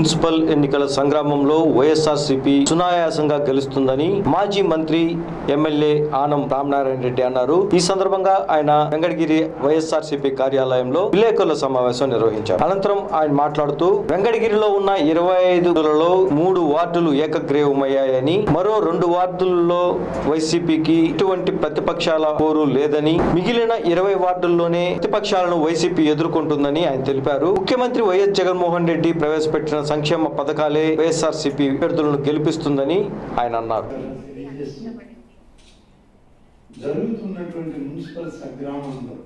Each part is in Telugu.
మున్సిపల్ ఎన్నికల సంగ్రామంలో వైఎస్ఆర్సీపీ సునాయాసంగా గెలుస్తుందని మాజీ మంత్రి ఎమ్మెల్యే ఆనం రామనారాయణ రెడ్డి అన్నారు ఈ సందర్భంగా ఆయన వెంకటగిరి వైఎస్ఆర్సీపీ కార్యాలయంలో విలేకరుల సమావేశం నిర్వహించారు అనంతరం ఆయన మాట్లాడుతూ వెంకటగిరిలో ఉన్న ఇరవై ఐదులలో మూడు వార్డులు ఏకగ్రీవమయ్యాయని మరో రెండు వార్డుల్లో వైసీపీకి ఇటువంటి ప్రతిపక్షాల పోరు లేదని మిగిలిన ఇరవై వార్డుల్లోనే ప్రతిపక్షాలను వైసీపీ ఎదుర్కొంటుందని ఆయన తెలిపారు ముఖ్యమంత్రి వైఎస్ జగన్మోహన్ రెడ్డి ప్రవేశపెట్టిన సంక్షేమ పథకాలే వైఎస్ఆర్సీపీ అభ్యర్థులను గెలిపిస్తుందని ఆయన అన్నారు తెలియజేస్తూ జరుగుతున్నటువంటి మున్సిపల్ సంగ్రామంలో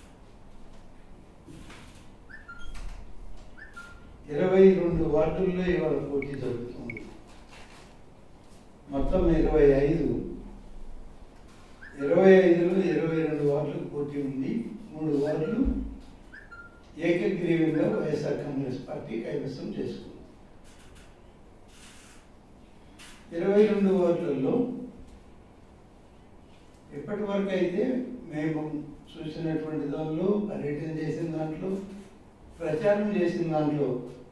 ఇరవై రెండు వార్డుల్లో ఇవాళ పోటీ జరుగుతుంది మొత్తం ఇరవై ఐదు ఇరవై ఐదులో ఇరవై రెండు వార్డులకు పోటీ ఉంది మూడు వార్డులు ఏకగ్రీవంగా వైఎస్ఆర్ కాంగ్రెస్ పార్టీ కైవసం చేసుకుంది ఇరవై రెండు వార్డులలో ఇప్పటి వరకు అయితే మేము చూసినటువంటి దానిలో పర్యటన చేసిన దాంట్లో ప్రచారం చేసిన దాంట్లో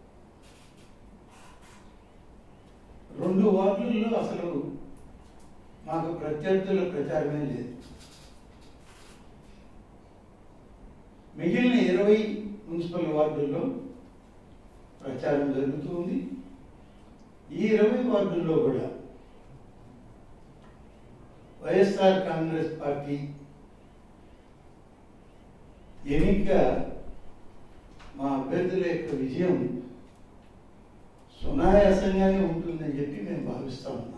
రెండు వార్డుల్లో అసలు మాకు ప్రత్యర్థుల ప్రచారమే లేదు మిగిలిన ఇరవై మున్సిపల్ వార్డుల్లో ప్రచారం జరుగుతుంది ఈ ఇరవై వార్డుల్లో కూడా వైఎస్ఆర్ కాంగ్రెస్ పార్టీ ఎన్నిక మా అభ్యర్థుల యొక్క విజయం సునాయాసంగానే ఉంటుందని చెప్పి మేము భావిస్తా ఉన్నాం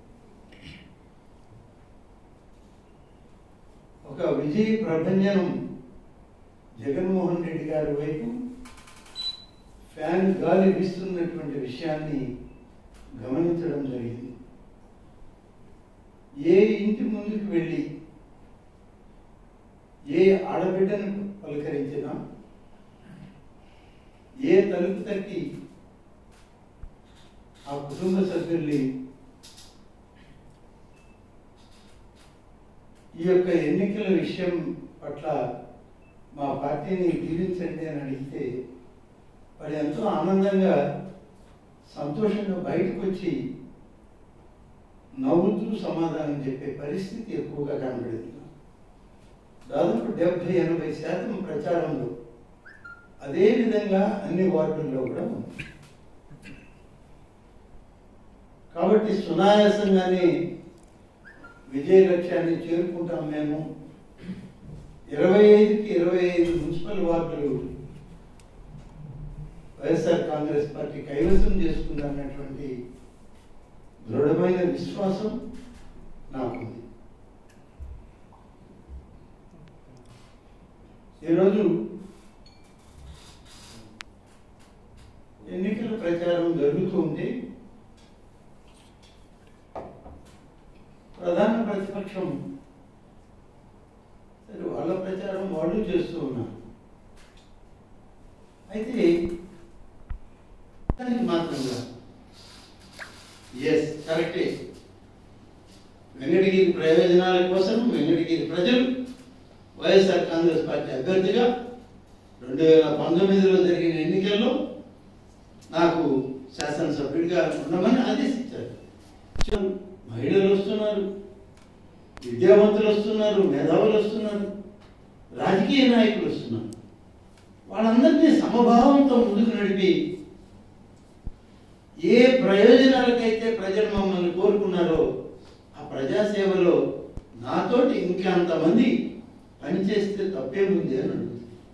ఒక విజయ ప్రభంజనం జగన్మోహన్ రెడ్డి గారి వైపు ఫ్యాన్ గాలి వీస్తున్నటువంటి విషయాన్ని గమనించడం జరిగింది ఏ ఇంటి ముందుకు వెళ్ళి ఏ ఆడబిడ్డను పలకరించినా ఏ తలుపు తట్టి ఆ కుటుంబ సభ్యుల్ని ఈ యొక్క ఎన్నికల విషయం పట్ల మా పార్టీని దీవించండి అని అడిగితే వాడు ఎంతో ఆనందంగా సంతోషంగా బయటకు వచ్చి నవ్వుతూ సమాధానం చెప్పే పరిస్థితి ఎక్కువగా కనబడింది దాదాపు డెబ్బై ఎనభై శాతం ప్రచారంలో అదే విధంగా అన్ని వార్డుల్లో కూడా ఉంది కాబట్టి సునాయాసంగానే విజయ లక్ష్యాన్ని చేరుకుంటాం మేము ఇరవై ఐదుకి ఇరవై ఐదు మున్సిపల్ వార్డులు వైఎస్ఆర్ కాంగ్రెస్ పార్టీ కైవసం చేసుకుందన్నటువంటి దృఢమైన విశ్వాసం నాకుంది ఈరోజు ఎన్నికల ప్రచారం జరుగుతూ ఉంటే ప్రధాన ప్రతిపక్షం సరే వాళ్ళ ప్రచారం వాళ్ళు చేస్తూ ఉన్నారు అయితే దానికి మాత్రంగా ఎస్ కరెక్టే వెంకటగిరి ప్రయోజనాల కోసం వెంకటగిరి ప్రజలు వైఎస్ఆర్ కాంగ్రెస్ పార్టీ అభ్యర్థిగా రెండు వేల పంతొమ్మిదిలో జరిగిన ఎన్నికల్లో నాకు శాసనసభ్యుడిగా ఉండమని ఆదేశించారు మహిళలు వస్తున్నారు విద్యావంతులు వస్తున్నారు మేధావులు వస్తున్నారు రాజకీయ నాయకులు వస్తున్నారు వాళ్ళందరినీ సమభావంతో ముందుకు నడిపి ఏ ప్రయోజనాలకైతే ప్రజలు మమ్మల్ని కోరుకున్నారో ఆ ప్రజాసేవలో నాతోటి ఇంకా అంతమంది పనిచేస్తే తప్పేముంది అని అడుగుతుంది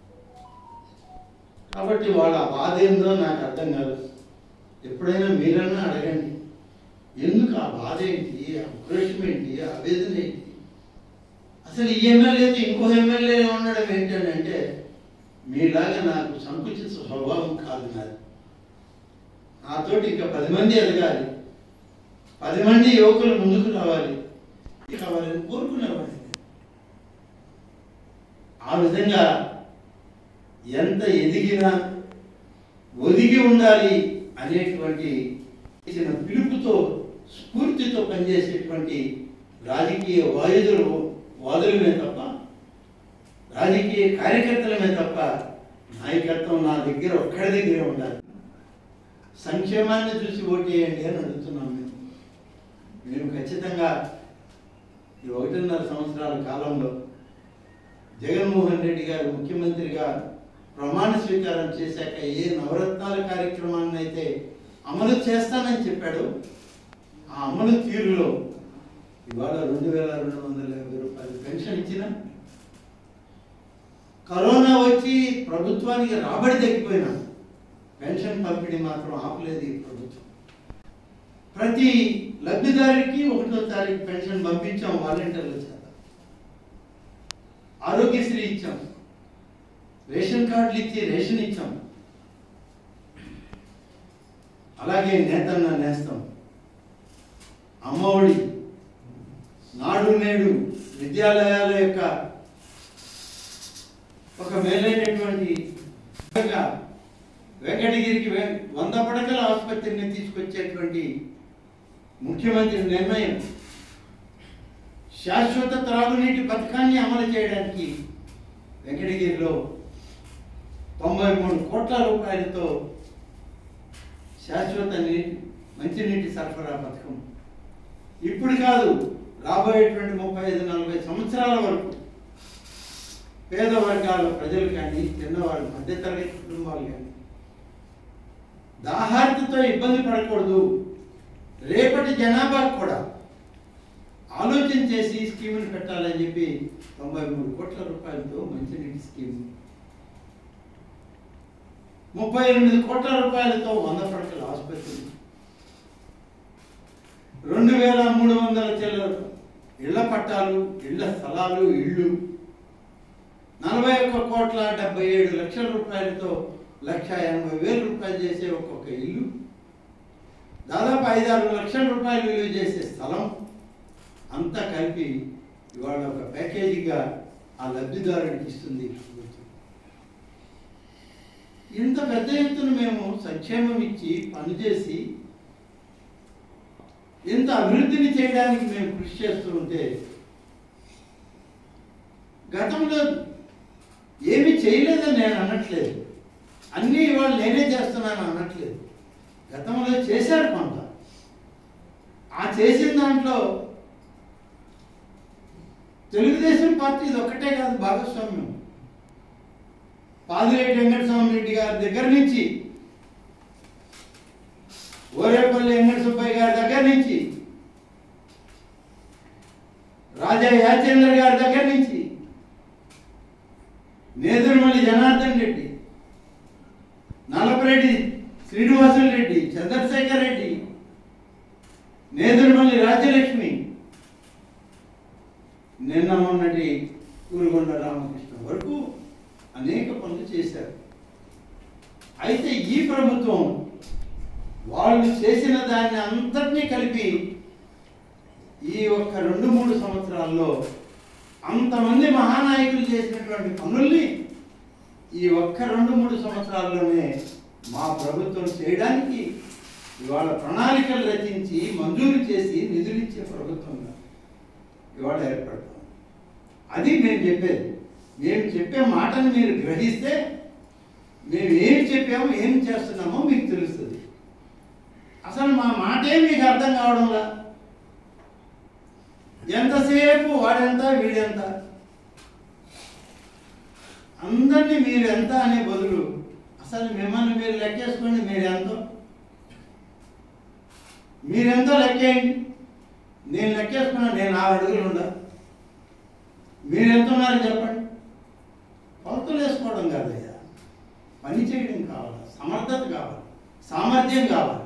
కాబట్టి వాళ్ళ బాధ ఏందో నాకు అర్థం కాదు ఎప్పుడైనా మీరన్నా అడగండి ఎందుకు ఆ బాధ ఏంటి ఆ ఉక్రోషం ఏంటి ఆ ఆవేదన ఏంటి అసలు ఈ ఎమ్మెల్యేతో ఇంకో ఎమ్మెల్యే ఉండడం ఏంటని అంటే మీలాగా నాకు సంకుచిత స్వభావం కాదు నాది నాతోటి ఇంకా పది మంది ఎదగాలి పది మంది యువకులు ముందుకు రావాలి ఇక వాళ్ళని కోరుకునేవాడిని ఆ విధంగా ఎంత ఎదిగినా ఒదిగి ఉండాలి అనేటువంటి ఇచ్చిన పిలుపుతో స్ఫూర్తితో పనిచేసేటువంటి రాజకీయ వాయుధులు వాదులమే తప్ప రాజకీయ కార్యకర్తలమే తప్ప నాయకత్వం నా దగ్గర ఒక్కడి దగ్గరే ఉండాలి సంక్షేమాన్ని చూసి ఓటేయండి అని అడుగుతున్నాం మేము మేము ఖచ్చితంగా ఈ ఒకటిన్నర సంవత్సరాల కాలంలో జగన్మోహన్ రెడ్డి గారు ముఖ్యమంత్రిగా ప్రమాణ స్వీకారం చేశాక ఏ నవరత్నాల కార్యక్రమాన్ని అయితే అమలు చేస్తానని చెప్పాడు ఆ అమలు తీరులో ఇవాళ రెండు వేల రెండు వందల యాభై రూపాయలు పెన్షన్ ఇచ్చిన కరోనా వచ్చి ప్రభుత్వానికి రాబడి తగ్గిపోయినా పెన్షన్ పంపిణీ మాత్రం ఆపలేదు ఈ ప్రభుత్వం ప్రతి లబ్ధిదారుడికి ఒకటో తారీఖు పెన్షన్ పంపించాం వాలంటీర్ల చేత ఆరోగ్యశ్రీ ఇచ్చాం రేషన్ కార్డులు ఇచ్చి రేషన్ ఇచ్చాం అలాగే నేతన్న నేస్తాం అమ్మఒడి నాడు నేడు విద్యాలయాల యొక్క ఒక మేలైనటువంటి విధంగా వెంకటగిరికి వె- వంద పడకల ఆసుపత్రిని తీసుకొచ్చేటువంటి ముఖ్యమంత్రి నిర్ణయం శాశ్వత త్రాగునీటి పథకాన్ని అమలు చేయడానికి వెంకటగిరిలో తొంభై మూడు కోట్ల రూపాయలతో శాశ్వత నీటి మంచినీటి సరఫరా పథకం ఇప్పుడు కాదు రాబోయేటువంటి ముప్పై ఐదు నలభై సంవత్సరాల వరకు పేద వర్గాల ప్రజలు కానీ చిన్నవాళ్ళు మధ్యతరగతి కుటుంబాలు కానీ దాహార్తితో ఇబ్బంది పడకూడదు రేపటి జనాభాకు కూడా ఆలోచన చేసి స్కీములు పెట్టాలని చెప్పి తొంభై మూడు కోట్ల రూపాయలతో మంచినీటి స్కీమ్ ముప్పై ఎనిమిది కోట్ల రూపాయలతో వంద పడకల ఆసుపత్రి రెండు వేల మూడు వందల చిల్లర ఇళ్ల పట్టాలు ఇళ్ల స్థలాలు ఇళ్ళు నలభై ఒక్క కోట్ల డెబ్బై ఏడు లక్షల రూపాయలతో లక్ష ఎనభై వేల రూపాయలు చేసే ఒక్కొక్క ఇల్లు దాదాపు ఐదారు లక్షల రూపాయలు విలువ చేసే స్థలం అంతా కలిపి ఇవాళ ఒక ప్యాకేజీగా ఆ లబ్ధిదారుడికి ఇస్తుంది ప్రభుత్వం. ఇంత పెద్ద ఎత్తున మేము సంక్షేమం ఇచ్చి పనిచేసి ఇంత అభివృద్ధిని చేయడానికి మేము కృషి చేస్తూ ఉంటే గతంలో ఏమి చేయలేదని నేను అనట్లేదు అన్నీ ఇవాళ నేనే చేస్తున్నాను అనట్లేదు గతంలో చేశారు కొంత ఆ చేసిన దాంట్లో తెలుగుదేశం పార్టీ ఇది ఒక్కటే కాదు భాగస్వామ్యం పాదిరెడ్డి వెంకటస్వామి రెడ్డి గారి దగ్గర నుంచి ఓరేపల్లి వెంకట సుబ్బయ్య గారి దగ్గర నుంచి రాజా యాచేంద్ర గారి దగ్గర నుంచి నేదురుమల్లి జనార్దన్ రెడ్డి నలపరెడ్డి శ్రీనివాసులు రెడ్డి చంద్రశేఖర్ రెడ్డి నేదురుమల్లి రాజ్యలక్ష్మి నిన్న మొన్నటి కూరుగొండ రామకృష్ణ వరకు అనేక పనులు చేశారు అయితే ఈ ప్రభుత్వం వాళ్ళు చేసిన దాన్ని అంతటినీ కలిపి ఈ ఒక్క రెండు మూడు సంవత్సరాల్లో అంతమంది మహానాయకులు చేసినటువంటి పనుల్ని ఈ ఒక్క రెండు మూడు సంవత్సరాల్లోనే మా ప్రభుత్వం చేయడానికి ఇవాళ ప్రణాళికలు రచించి మంజూరు చేసి నిధులు ఇచ్చే ప్రభుత్వంగా ఇవాళ ఏర్పడతాం అది మేము చెప్పేది మేము చెప్పే మాటను మీరు గ్రహిస్తే మేము ఏం చెప్పామో ఏం చేస్తున్నామో మీకు తెలుస్తుంది అసలు మా మాటే మీకు అర్థం కావడంలా ఎంతసేపు వాడెంత వీడెంత అందరినీ మీరు ఎంత అనే బదులు అసలు మిమ్మల్ని మీరు లెక్కేసుకోండి మీరు ఎంతో మీరెంతో లెక్కేయండి నేను లెక్కేసుకున్నా నేను ఆరు అడుగులు ఉండా మీరు ఎంత ఉన్నారో చెప్పండి కొలతలు వేసుకోవడం కాదయ్యా పని చేయడం కావాలి సమర్థత కావాలి సామర్థ్యం కావాలి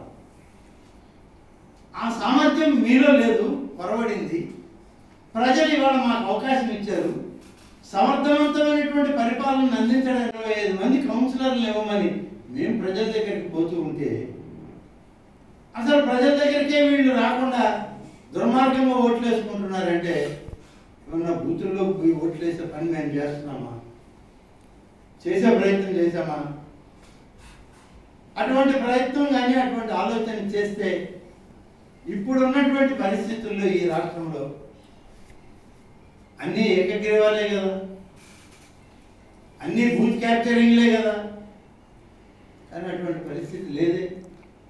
ఆ సామర్థ్యం మీలో లేదు పొరబడింది ప్రజలు ఇవాళ మాకు అవకాశం ఇచ్చారు సమర్థవంతమైనటువంటి పరిపాలన అందించడానికి ఇరవై ఐదు మంది కౌన్సిలర్లు ఇవ్వమని మేము ప్రజల దగ్గరికి పోతూ ఉంటే అసలు ప్రజల దగ్గరికే వీళ్ళు రాకుండా దుర్మార్గంగా ఓట్లు వేసుకుంటున్నారంటే ఏమన్నా బూతుల్లో పోయి ఓట్లు వేసే పని మేము చేస్తున్నామా చేసే ప్రయత్నం చేశామా అటువంటి ప్రయత్నం కానీ అటువంటి ఆలోచన చేస్తే ఇప్పుడు ఉన్నటువంటి పరిస్థితుల్లో ఈ రాష్ట్రంలో అన్నీ ఏకగ్రీవాలే కదా అన్నీ బూత్ క్యాప్చరింగ్లే కదా కానీ అటువంటి పరిస్థితి లేదే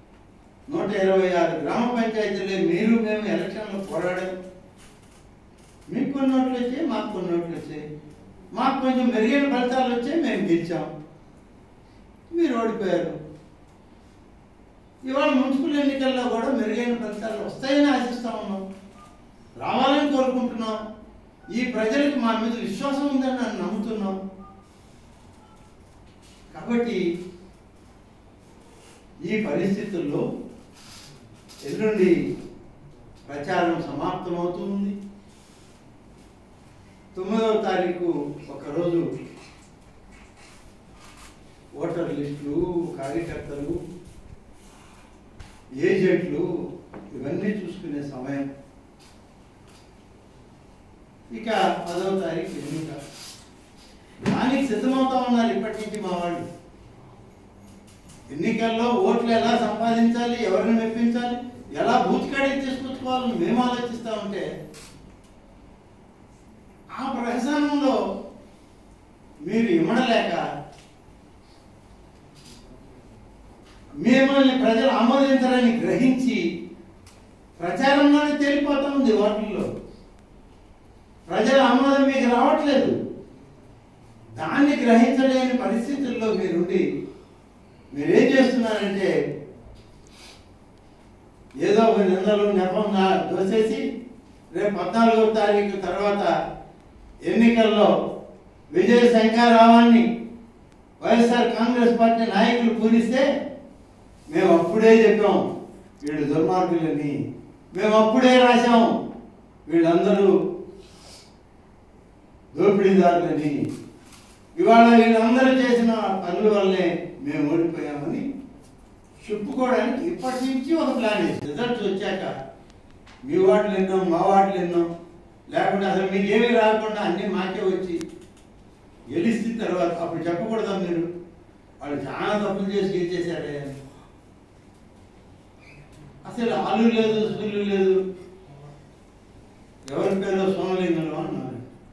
నూట ఇరవై ఆరు గ్రామ పంచాయతీలు మీరు మేము ఎలక్షన్లో పోరాడాం మీకు కొన్ని ఓట్లు వచ్చాయి మాకు కొన్ని ఓట్లు వచ్చాయి మాకు కొంచెం మెరుగైన ఫలితాలు వచ్చాయి మేము గెలిచాం మీరు ఓడిపోయారు ఇవాళ మున్సిపల్ ఎన్నికల్లో కూడా మెరుగైన ఫలితాలు వస్తాయని ఆశిస్తా ఉన్నాం రావాలని కోరుకుంటున్నాం ఈ ప్రజలకు మా మీద విశ్వాసం ఉందని నన్ను నమ్ముతున్నాం కాబట్టి ఈ పరిస్థితుల్లో ఎల్లుండి ప్రచారం సమాప్తమవుతుంది తొమ్మిదవ తారీఖు ఒకరోజు ఓటర్ లిస్టులు కార్యకర్తలు ఏజెంట్లు ఇవన్నీ చూసుకునే సమయం ఇక పదవ తారీఖు ఎన్నిక దానికి సిద్ధమవుతా ఉన్నారు ఇప్పటి నుంచి మా వాళ్ళు ఎన్నికల్లో ఓట్లు ఎలా సంపాదించాలి ఎవరిని మెప్పించాలి ఎలా బూత్ కాడికి తీసుకొచ్చుకోవాలని మేము ఆలోచిస్తూ ఉంటే ఆ ప్రహసనంలో మీరు ఇమ్మడలేక మిమ్మల్ని ప్రజలు ఆమోదించాలని గ్రహించి ప్రచారంలోనే తేలిపోతా ఉంది ఓట్లలో ప్రజల ఆమోదం మీకు రావట్లేదు దాన్ని గ్రహించలేని పరిస్థితుల్లో మీరుండి మీరేం చేస్తున్నారంటే ఏదో ఒక నిందలు నెపంగా దోసేసి రేపు పద్నాలుగో తారీఖు తర్వాత ఎన్నికల్లో విజయ శంకారావాన్ని వైఎస్ఆర్ కాంగ్రెస్ పార్టీ నాయకులు పూరిస్తే మేము అప్పుడే చెప్పాం వీళ్ళు దుర్మార్గులని మేము అప్పుడే రాశాం వీళ్ళందరూ దోపిడీదారులని ఇవాళ వీళ్ళందరూ చేసిన పనుల వల్లే మేము ఓడిపోయామని చెప్పుకోవడానికి ఇప్పటి నుంచి ఒక ప్లాన్ వేసి రిజల్ట్స్ వచ్చాక మీ వాటిలు ఎన్నో మా వాటిలు ఎన్నో లేకుంటే అసలు మీకు ఏమీ రాకుండా అన్నీ మాకే వచ్చి గెలిచిన తర్వాత అప్పుడు చెప్పకూడదా మీరు వాళ్ళు చాలా తప్పులు చేసి గెలిచేశాడే అని అసలు ఆలు లేదు సుల్లు లేదు ఎవరి పేరు సోమలింగంలో అన్నారు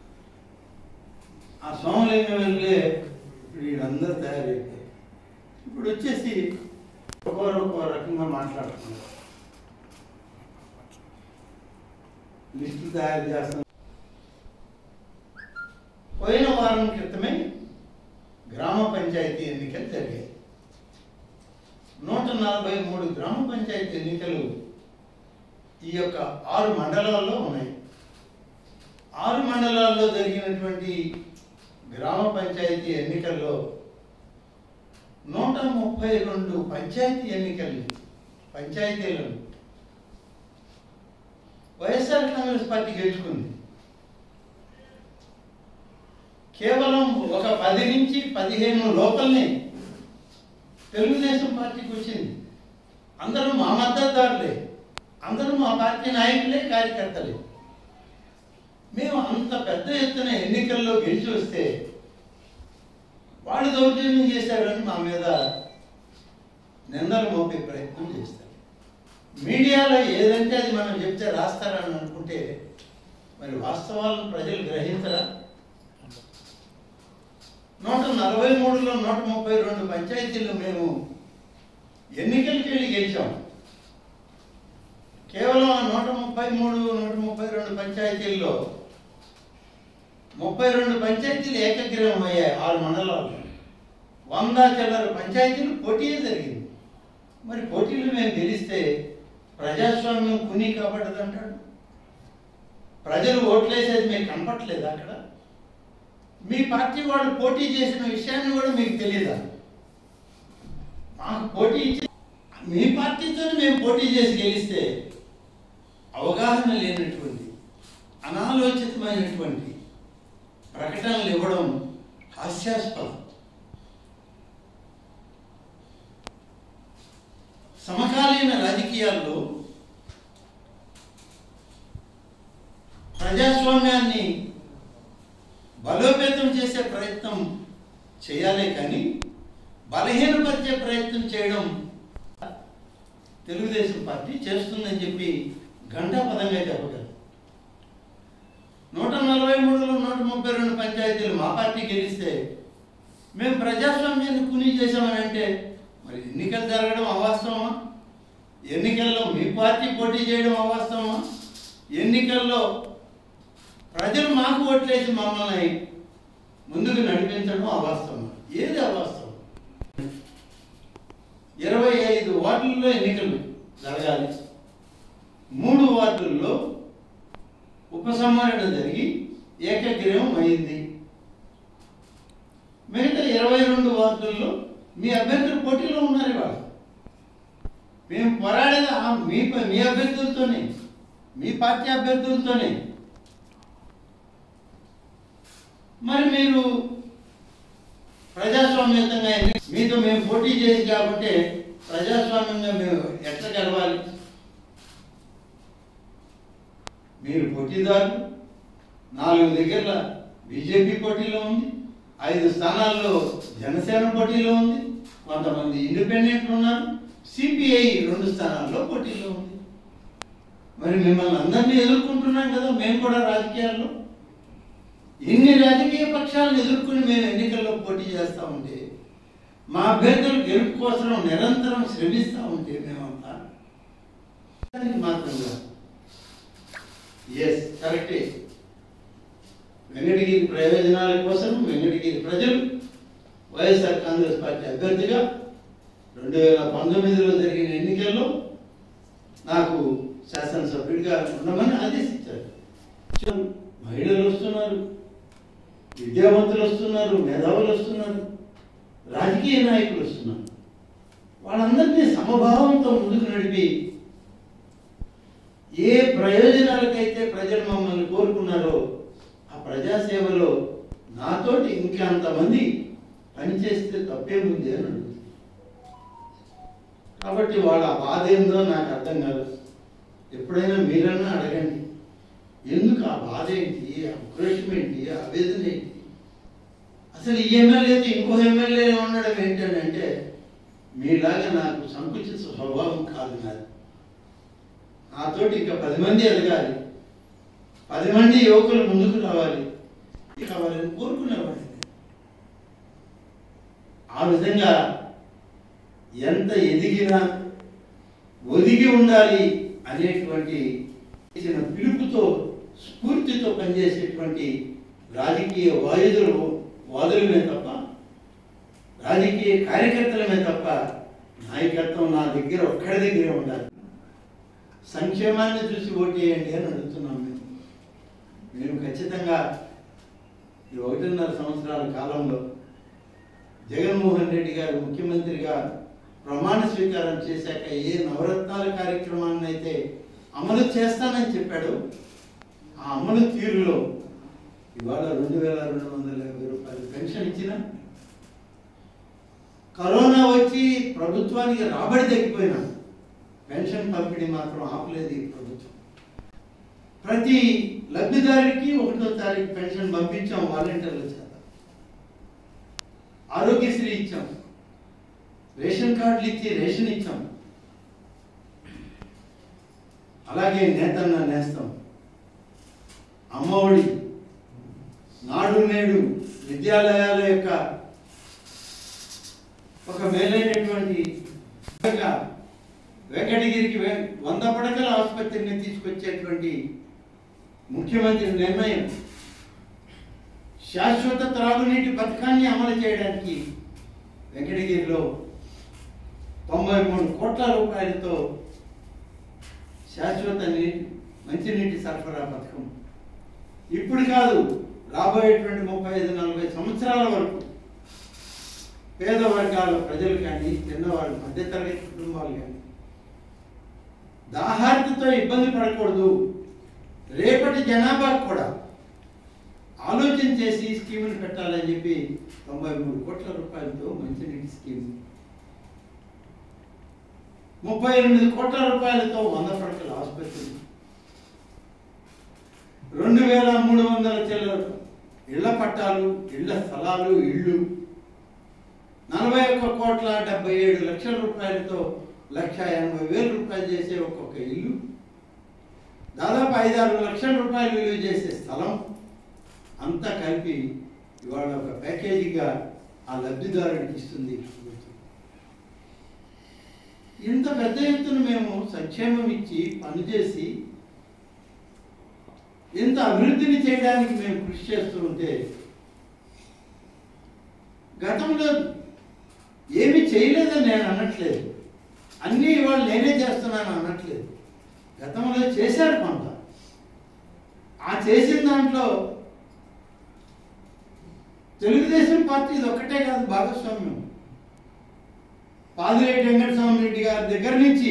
ఆ సోమలింగం వెళ్ళే ఇప్పుడు వీళ్ళందరూ తయారైపోయారు ఇప్పుడు వచ్చేసి ఒక్కొక్కరు ఒక్కో రకంగా మాట్లాడుతున్నారు లిస్టు తయారు చేస్తాం పోయిన వారం క్రితమే గ్రామ పంచాయతీ ఎన్నికలు జరిగాయి నూట నలభై మూడు గ్రామ పంచాయతీ ఎన్నికలు ఈ యొక్క ఆరు మండలాల్లో ఉన్నాయి ఆరు మండలాల్లో జరిగినటువంటి గ్రామ పంచాయతీ ఎన్నికల్లో నూట ముప్పై రెండు పంచాయతీ ఎన్నికలు పంచాయతీలను వైఎస్ఆర్ కాంగ్రెస్ పార్టీ గెలుచుకుంది కేవలం ఒక పది నుంచి పదిహేను లోపలనే తెలుగుదేశం పార్టీకి వచ్చింది అందరూ మా మద్దతుదారులే అందరూ మా పార్టీ నాయకులే కార్యకర్తలే మేము అంత పెద్ద ఎత్తున ఎన్నికల్లో గెలిచి వస్తే వాళ్ళు దౌర్జన్యం చేశారని మా మీద నిందలు మోపే ప్రయత్నం చేస్తారు మీడియాలో ఏదంటే అది మనం చెప్తే రాస్తారని అనుకుంటే మరి వాస్తవాలను ప్రజలు గ్రహించరా నూట నలభై మూడులో నూట ముప్పై రెండు పంచాయతీలు మేము ఎన్నికలకి వెళ్ళి గెలిచాం కేవలం ఆ నూట ముప్పై మూడు నూట ముప్పై రెండు పంచాయతీల్లో ముప్పై రెండు పంచాయతీలు ఏకగ్రీవం అయ్యాయి ఆరు మండలాల్లో వంద చిల్లర పంచాయతీలు పోటీయే జరిగింది మరి పోటీలు మేము గెలిస్తే ప్రజాస్వామ్యం కుని కాబట్టదంటాడు ప్రజలు ఓట్లేసేది మీకు కనపట్లేదు అక్కడ మీ పార్టీ వాళ్ళు పోటీ చేసిన విషయాన్ని కూడా మీకు తెలియదా మాకు పోటీ ఇచ్చి మీ పార్టీతో మేము పోటీ చేసి గెలిస్తే అవగాహన లేనటువంటి అనాలోచితమైనటువంటి ప్రకటనలు ఇవ్వడం హాస్యాస్పదం సమకాలీన రాజకీయాల్లో ప్రజాస్వామ్యాన్ని బలోపేతం చేసే ప్రయత్నం చేయాలే కానీ బలహీనపరిచే ప్రయత్నం చేయడం తెలుగుదేశం పార్టీ చేస్తుందని చెప్పి ఘంటాపదంగా చెప్పగలరు నూట నలభై మూడులో నూట ముప్పై రెండు పంచాయతీలు మా పార్టీ గెలిస్తే మేము ప్రజాస్వామ్యాన్ని కుని చేసామని అంటే మరి ఎన్నికలు జరగడం అవాస్తవమా ఎన్నికల్లో మీ పార్టీ పోటీ చేయడం అవాస్తవమా ఎన్నికల్లో ప్రజలు మాకు ఓట్లేసి మమ్మల్ని ముందుకు నడిపించడం అవాస్తవమా ఏది అవాస్తవం ఇరవై ఐదు వార్డుల్లో ఎన్నికలు జరగాలి మూడు వార్డుల్లో ఉపసంహరణ జరిగి ఏకగ్రీవం అయింది మిగతా ఇరవై రెండు వార్డుల్లో మీ అభ్యర్థులు పోటీలో ఉన్నారు ఇవాళ మేము పోరాడేది ఆ మీ ప- మీ అభ్యర్థులతోనే మీ పార్టీ అభ్యర్థులతోనే మరి మీరు ప్రజాస్వామ్యంగా ఎన్ని- మీతో మేము పోటీ చేసి కాబట్టి ప్రజాస్వామ్యంగా మేము ఎట్లా గెలవాలి మీరు పోటీదారులు నాలుగు దగ్గర బీజేపీ పోటీలో ఉంది ఐదు స్థానాల్లో జనసేన పోటీలో ఉంది కొంతమంది ఇండిపెండెంట్లు ఉన్నారు సిపిఐ రెండు స్థానాల్లో పోటీలో ఉంది మరి మిమ్మల్ని అందరినీ ఎదుర్కొంటున్నాం కదా మేము కూడా రాజకీయాల్లో ఇన్ని రాజకీయ పక్షాలను ఎదుర్కొని మేము ఎన్నికల్లో పోటీ చేస్తూ ఉంటే మా అభ్యర్థుల గెలుపు కోసం నిరంతరం శ్రమిస్తూ ఉంటే మేమంతా దానికి మాత్రంగా ఎస్ కరెక్టే వెంకటగిరి ప్రయోజనాల కోసం వెంకటగిరి ప్రజలు వైఎస్ఆర్ కాంగ్రెస్ పార్టీ అభ్యర్థిగా రెండు వేల పంతొమ్మిదిలో జరిగిన ఎన్నికల్లో నాకు శాసనసభ్యుడిగా ఉండమని ఆదేశించారు చూడండి, మహిళలు వస్తున్నారు విద్యావంతులు వస్తున్నారు మేధావులు వస్తున్నారు రాజకీయ నాయకులు వస్తున్నారు వాళ్ళందరినీ సమభావంతో ముందుకు నడిపి ఏ ప్రయోజనాలకైతే ప్రజలు మమ్మల్ని కోరుకున్నారో ఆ ప్రజాసేవలో నాతోటి ఇంకా అంతమంది పనిచేస్తే తప్పేముంది అని అడుగుతుంది కాబట్టి వాళ్ళ బాధ ఏందో నాకు అర్థం కాదు ఎప్పుడైనా మీరన్నా అడగండి ఎందుకు ఆ బాధ ఏంటి ఆ ఉక్రోషం ఏంటి ఆ ఆవేదన ఏంటి అసలు ఈ ఎమ్మెల్యేతో ఇంకో ఎమ్మెల్యే ఉండడం ఏంటంటే మీలాగా నాకు సంకుచిత స్వభావం కాదు నాది నాతోటి ఇంకా పది మంది ఎదగాలి పది మంది యువకులు ముందుకు రావాలి కావాలని కోరుకునేవాడిని ఆ విధంగా ఎంత ఎదిగినా ఒదిగి ఉండాలి అనేటువంటి ఇచ్చిన పిలుపుతో స్ఫూర్తితో పనిచేసేటువంటి రాజకీయ వాయుధులు వాదులమే తప్ప రాజకీయ కార్యకర్తలమే తప్ప నాయకత్వం నా దగ్గర ఒక్కడి దగ్గరే ఉండాలి సంక్షేమాన్ని చూసి ఓటేయండి అని అడుగుతున్నాం మేము మేము ఖచ్చితంగా ఈ ఒకటిన్నర సంవత్సరాల కాలంలో జగన్మోహన్ రెడ్డి గారు ముఖ్యమంత్రిగా ప్రమాణ స్వీకారం చేశాక ఏ నవరత్నాల కార్యక్రమాన్ని అయితే అమలు చేస్తానని చెప్పాడు ఆ అమలు తీరులో ఇవాళ రెండు వేల రెండు వందల యాభై రూపాయలు పెన్షన్ ఇచ్చిన కరోనా వచ్చి ప్రభుత్వానికి రాబడి తగ్గిపోయినా పెన్షన్ పంపిణీ మాత్రం ఆపలేదు ఈ ప్రభుత్వం ప్రతి లబ్ధిదారుడికి ఒకటో తారీఖు పెన్షన్ పంపించాం వాలంటీర్ల చేత ఆరోగ్యశ్రీ ఇచ్చాం రేషన్ కార్డులు ఇచ్చి రేషన్ ఇచ్చాం అలాగే నేతన్న నేస్తాం అమ్మఒడి నాడు నేడు విద్యాలయాల యొక్క ఒక మేలైనటువంటి విధంగా వెంకటగిరికి వె- వంద పడకల ఆసుపత్రిని తీసుకొచ్చేటువంటి ముఖ్యమంత్రి నిర్ణయం శాశ్వత త్రాగునీటి పథకాన్ని అమలు చేయడానికి వెంకటగిరిలో తొంభై మూడు కోట్ల రూపాయలతో శాశ్వత నీటి మంచినీటి సరఫరా పథకం ఇప్పుడు కాదు రాబోయేటువంటి ముప్పై ఐదు నలభై సంవత్సరాల వరకు పేద వర్గాల ప్రజలు కానీ చిన్నవాళ్ళు మధ్యతరగతి కుటుంబాలు కానీ దాహార్తితో ఇబ్బంది పడకూడదు రేపటి జనాభాకు కూడా ఆలోచన చేసి ఈ స్కీముని పెట్టాలని చెప్పి తొంభై మూడు కోట్ల రూపాయలతో మంచినీటి స్కీమ్ ముప్పై ఎనిమిది కోట్ల రూపాయలతో వంద పడకల ఆసుపత్రి రెండు వేల మూడు వందల చిల్లర ఇళ్ల పట్టాలు ఇళ్ల స్థలాలు ఇళ్ళు నలభై ఒక్క కోట్ల డెబ్బై ఏడు లక్షల రూపాయలతో లక్ష ఎనభై వేల రూపాయలు చేసే ఒక్కొక్క ఇల్లు దాదాపు ఐదారు లక్షల రూపాయలు విలువ చేసే స్థలం అంతా కలిపి ఇవాళ ఒక ప్యాకేజీగా ఆ లబ్ధిదారుడికి ఇస్తుంది ఈ ప్రభుత్వం ఇంత పెద్ద ఎత్తున మేము సంక్షేమం ఇచ్చి పనిచేసి ఇంత అభివృద్ధిని చేయడానికి మేము కృషి చేస్తూ ఉంటే గతంలో ఏమి చేయలేదని నేను అనట్లేదు అన్నీ ఇవాళ నేనే చేస్తున్నాను అనట్లేదు గతంలో చేశారు కొంత ఆ చేసిన దాంట్లో తెలుగుదేశం పార్టీ ఇది ఒక్కటే కాదు భాగస్వామ్యం పాదిరెడ్డి వెంకటస్వామి రెడ్డి గారి దగ్గర నుంచి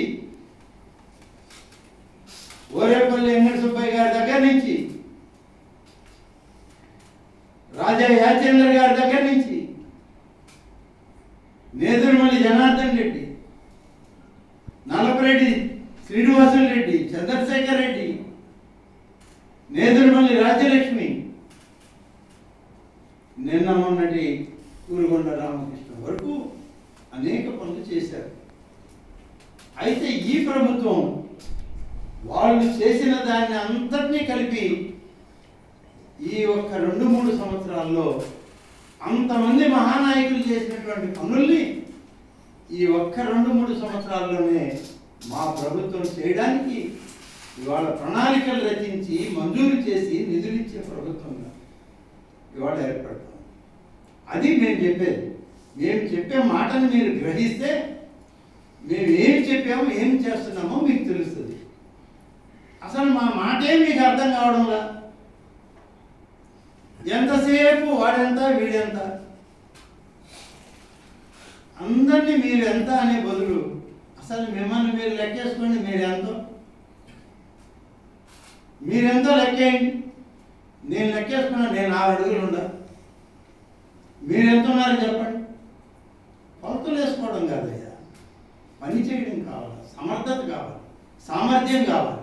ఓరేపల్లి వెంకట సుబ్బయ్య గారి దగ్గర నుంచి రాజా యాచేంద్ర గారి దగ్గర నుంచి నేదురుమల్లి జనార్దన్ రెడ్డి నల్లపరెడ్డి శ్రీనివాసులు రెడ్డి చంద్రశేఖర్ రెడ్డి నేదురుమల్లి రాజ్యలక్ష్మి నిన్న మొన్నటి ఊరుగొండ రామకృష్ణ వరకు అనేక పనులు చేశారు అయితే ఈ ప్రభుత్వం వాళ్ళు చేసిన దాన్ని అంతటినీ కలిపి ఈ ఒక్క రెండు మూడు సంవత్సరాల్లో అంతమంది మహానాయకులు చేసినటువంటి పనుల్ని ఈ ఒక్క రెండు మూడు సంవత్సరాల్లోనే మా ప్రభుత్వం చేయడానికి ఇవాళ ప్రణాళికలు రచించి మంజూరు చేసి నిధులిచ్చే ప్రభుత్వంగా ఇవాళ ఏర్పడతాం అది మేము చెప్పేది మేము చెప్పే మాటను మీరు గ్రహిస్తే మేము ఏం చెప్పామో ఏం చేస్తున్నామో మీకు తెలుస్తుంది అసలు మా మాటే మీకు అర్థం కావడంలా ఎంతసేపు వాడెంత వీడెంత అందరినీ మీరు ఎంత అనే బదులు అసలు మిమ్మల్ని మీరు లెక్కేసుకోండి మీరు ఎంతో మీరెంతో లెక్కేయండి నేను లెక్కేసుకున్నా నేను ఆరు అడుగులు ఉందా మీరెంత ఉన్నారో చెప్పండి కొలతలు వేసుకోవడం కాదయ్యా పని చేయడం కావాలి సమర్థత కావాలి సామర్థ్యం కావాలి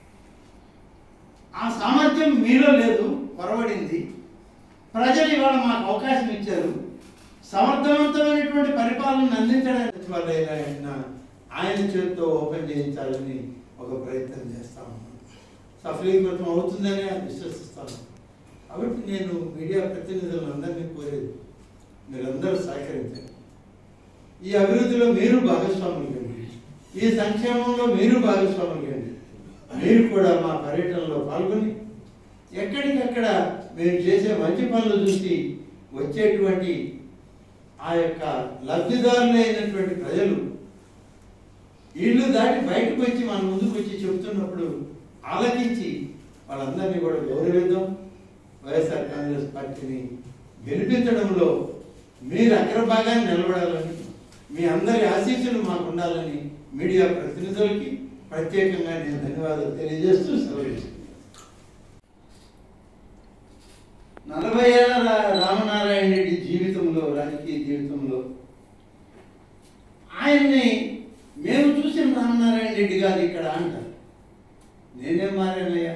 ఆ సామర్థ్యం మీలో లేదు పొరబడింది ప్రజలు ఇవాళ మాకు అవకాశం ఇచ్చారు సమర్థవంతమైనటువంటి పరిపాలన అందించడానికి సచివాలయాలు ఆయన ఆయన చేతితో ఓపెన్ చేయించాలని ఒక ప్రయత్నం చేస్తా ఉన్నాం సఫలీకృతం అవుతుందని విశ్వసిస్తాను కాబట్టి నేను మీడియా ప్రతినిధులందరినీ కోరేది మీరందరూ సహకరించండి ఈ అభివృద్ధిలో మీరు భాగస్వాములు కండి ఈ సంక్షేమంలో మీరు భాగస్వాములు కండి మీరు కూడా మా పర్యటనలో పాల్గొని ఎక్కడికక్కడ మేము చేసే మంచి పనులు చూసి వచ్చేటువంటి ఆ యొక్క లబ్ధిదారులైనటువంటి ప్రజలు ఇల్లు దాటి బయటకు వచ్చి మన ముందుకు వచ్చి చెబుతున్నప్పుడు ఆలకించి వాళ్ళందరినీ కూడా గౌరవిద్దాం వైఎస్ఆర్ కాంగ్రెస్ పార్టీని గెలిపించడంలో మీరు అగ్రభాగాన్ని నిలబడాలని మీ అందరి ఆశీస్సులు మాకు ఉండాలని మీడియా ప్రతినిధులకి ప్రత్యేకంగా నేను ధన్యవాదాలు తెలియజేస్తూ సెలవు తీసుకుంటున్నాను. నలభై ఏళ్ళ రా- రామనారాయణ రెడ్డి జీవితంలో రాజకీయ జీవితంలో ఆయన్ని మేము చూసిన రామనారాయణ రెడ్డి గారు ఇక్కడ అంటారు నేనేం మారానయ్యా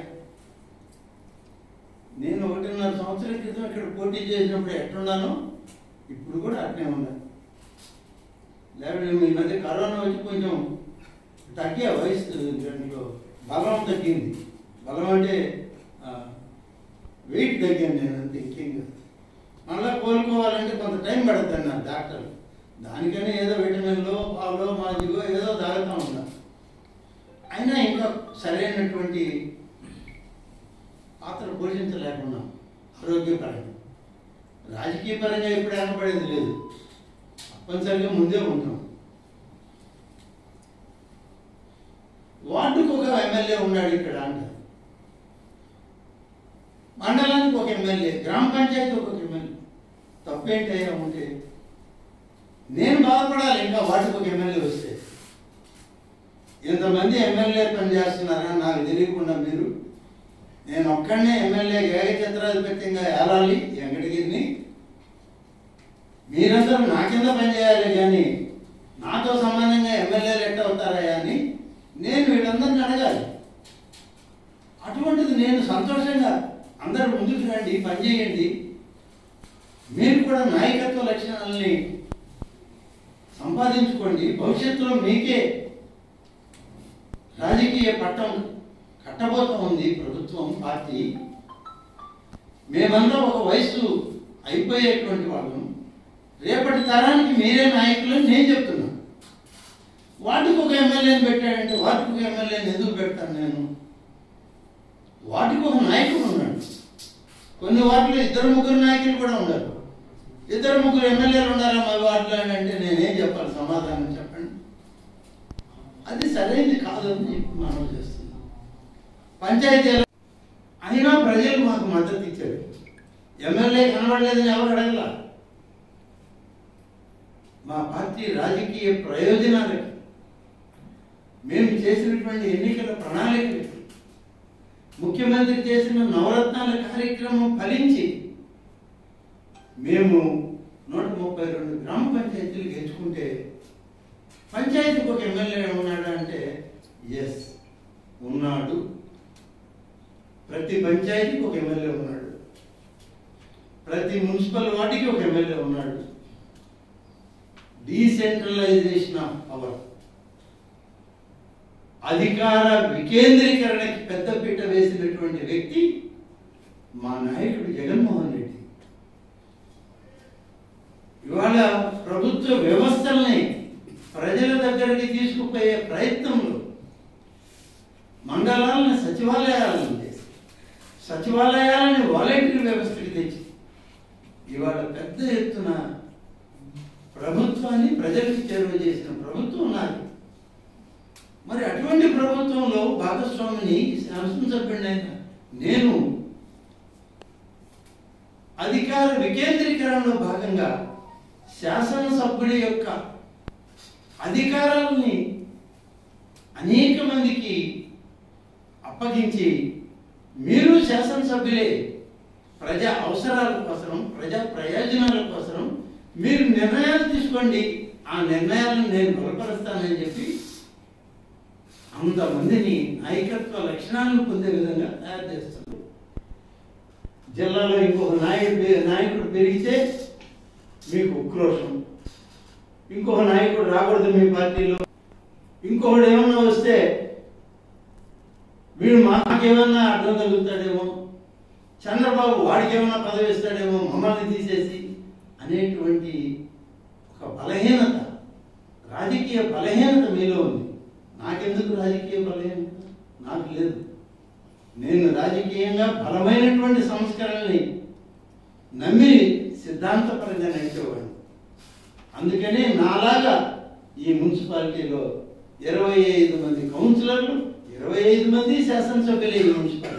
నేను ఒకటిన్నర సంవత్సరం క్రితం ఇక్కడ పోటీ చేసినప్పుడు ఎట్లున్నానో ఇప్పుడు కూడా అట్నే ఉన్నా లేకపోతే ఈ మధ్య కరోనా వచ్చి కొంచెం తగ్గా వయసు దాంట్లో బలం తగ్గింది బలం అంటే వెయిట్ తగ్గాను నేను అంతే ఇంకేం కాదు మళ్ళీ కోలుకోవాలంటే కొంత టైం పడుతుంది అన్నారు డాక్టర్ దానికనే ఏదో విటమిన్లో పాలో మాజిగో ఏదో తాగుతూ ఉన్నా అయినా ఇంకా సరైనటువంటి పాత్ర పోషించలేకున్నాం ఆరోగ్యపరంగా రాజకీయ పరంగా ఇప్పుడు ఏర్పడేది లేదు తప్పనిసరిగా ముందే ఉంటాం వార్డుకు ఒక ఎమ్మెల్యే ఉన్నాడు ఇక్కడ అంటారు మండలానికి ఒక ఎమ్మెల్యే గ్రామ పంచాయతీ ఒక ఎమ్మెల్యే తప్పేంటయ్యా ఉంటే నేను బాధపడాలి ఇంకా వాటికి ఒక ఎమ్మెల్యే వస్తే ఇంతమంది ఎమ్మెల్యే పనిచేస్తున్నారా నాకు తెలియకుండా మీరు నేను ఒక్కడనే ఎమ్మెల్యే ఏకఛత్రాధిపత్యంగా ఏలాలి వెంకటగిరిని మీరందరూ నా కింద పనిచేయాలి కానీ నాతో సమానంగా ఎమ్మెల్యేలు ఎట్ట అవుతారా అని నేను వీళ్ళందరిని అడగాలి అటువంటిది నేను సంతోషంగా అందరూ ముందుకు రండి పనిచేయండి మీరు కూడా నాయకత్వ లక్షణాలని సంపాదించుకోండి భవిష్యత్తులో మీకే రాజకీయ పట్టం కట్టబోతా ఉంది ప్రభుత్వం పార్టీ మేమంతా ఒక వయసు అయిపోయేటువంటి వాళ్ళం రేపటి తరానికి మీరే నాయకులు అని నేను చెప్తున్నా వాటికి ఒక ఎమ్మెల్యేని పెట్టాడంటే వాటికి ఒక ఎమ్మెల్యేని ఎందుకు పెడతాను నేను వాటికి ఒక నాయకుడు ఉన్నాడు కొన్ని వాటిలో ఇద్దరు ముగ్గురు నాయకులు కూడా ఉన్నారు ఇద్దరు ముగ్గురు ఎమ్మెల్యేలు ఉన్నారా మా వాటిలో అని అంటే నేనేం చెప్పాలి సమాధానం చెప్పండి అది సరైనది కాదని చెప్పి మనం చేస్తున్నాం పంచాయతీ అయినా ప్రజలు మాకు మద్దతు ఇచ్చారు ఎమ్మెల్యే కనబడలేదని ఎవరు అడగల మా పార్టీ రాజకీయ ప్రయోజనాలకి మేము చేసినటువంటి ఎన్నికల ప్రణాళికలకి ముఖ్యమంత్రి చేసిన నవరత్నాల కార్యక్రమం ఫలించి మేము నూట ముప్పై రెండు గ్రామ పంచాయతీలు గెలుచుకుంటే పంచాయతీకి ఒక ఎమ్మెల్యే ఉన్నాడా అంటే ఎస్ ఉన్నాడు ప్రతి పంచాయతీకి ఒక ఎమ్మెల్యే ఉన్నాడు ప్రతి మున్సిపల్ వాటికి ఒక ఎమ్మెల్యే ఉన్నాడు డీసెంట్రలైజేషన్ ఆఫ్ పవర్ అధికార వికేంద్రీకరణకి పెద్దపీట వేసినటువంటి వ్యక్తి మా నాయకుడు జగన్మోహన్ రెడ్డి ఇవాళ ప్రభుత్వ వ్యవస్థల్ని ప్రజల దగ్గరికి తీసుకుపోయే ప్రయత్నంలో మండలాలను సచివాలయాలను చేసి సచివాలయాలని వాలంటీర్ వ్యవస్థకి తెచ్చి ఇవాళ పెద్ద ఎత్తున ప్రభుత్వాన్ని ప్రజలకు చేరువ చేసిన ప్రభుత్వం నాది మరి అటువంటి ప్రభుత్వంలో భాగస్వామిని శాసనసభ్యుడైన నేను అధికార వికేంద్రీకరణలో భాగంగా శాసనసభ్యుడి యొక్క అధికారాలని అనేక మందికి అప్పగించి మీరు శాసనసభ్యులే ప్రజా అవసరాల కోసం ప్రజా ప్రయోజనాల కోసం మీరు నిర్ణయాలు తీసుకోండి ఆ నిర్ణయాలను నేను బలపరుస్తానని చెప్పి అంతమందిని నాయకత్వ లక్షణాలను పొందే విధంగా తయారు చేస్తున్నారు జిల్లాలో ఇంకొక నాయకుడు నాయకుడు పెరిగితే మీకు ఉక్రోషం ఇంకొక నాయకుడు రాకూడదు మీ పార్టీలో ఇంకొకడు ఏమన్నా వస్తే వీడు మాకేమన్నా అడ్డం తగులుతాడేమో చంద్రబాబు వాడికి ఏమన్నా పదవి ఇస్తాడేమో మమ్మల్ని తీసేసి అనేటువంటి ఒక బలహీనత రాజకీయ బలహీనత మీలో ఉంది నాకెందుకు రాజకీయ బలహీనత నాకు లేదు నేను రాజకీయంగా బలమైనటువంటి సంస్కరణని నమ్మి సిద్ధాంతపరంగా నడిచేవాడిని అందుకనే నాలాగా ఈ మున్సిపాలిటీలో ఇరవై ఐదు మంది కౌన్సిలర్లు ఇరవై ఐదు మంది శాసనసభ్యులే ఈ మున్సిపాలిటీ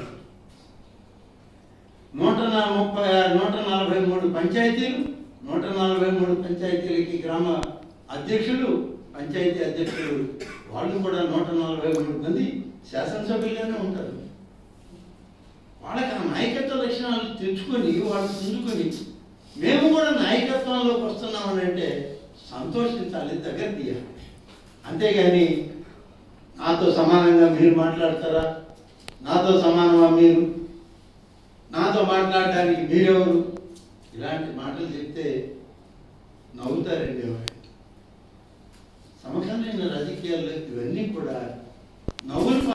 నూట నా- ముప్పై నూట నలభై మూడు పంచాయతీలు నూట నలభై మూడు పంచాయతీలకి గ్రామ అధ్యక్షులు పంచాయతీ అధ్యక్షులు వాళ్ళు కూడా నూట నలభై మూడు మంది శాసనసభ్యులుగానే ఉంటారు వాళ్ళకి ఆ నాయకత్వ లక్షణాలు తెచ్చుకొని వాళ్ళు పుంజుకొని మేము కూడా నాయకత్వంలోకి వస్తున్నామని అంటే సంతోషించాలి దగ్గర తీయాలి అంతేగాని నాతో సమానంగా మీరు మాట్లాడతారా నాతో సమానమా మీరు నాతో మాట్లాడటానికి మీరెవరు ఇలాంటి మాటలు చెప్తే నవ్వుతారండి ఎవరు సమకాలీన రాజకీయాల్లో ఇవన్నీ కూడా నవ్వులు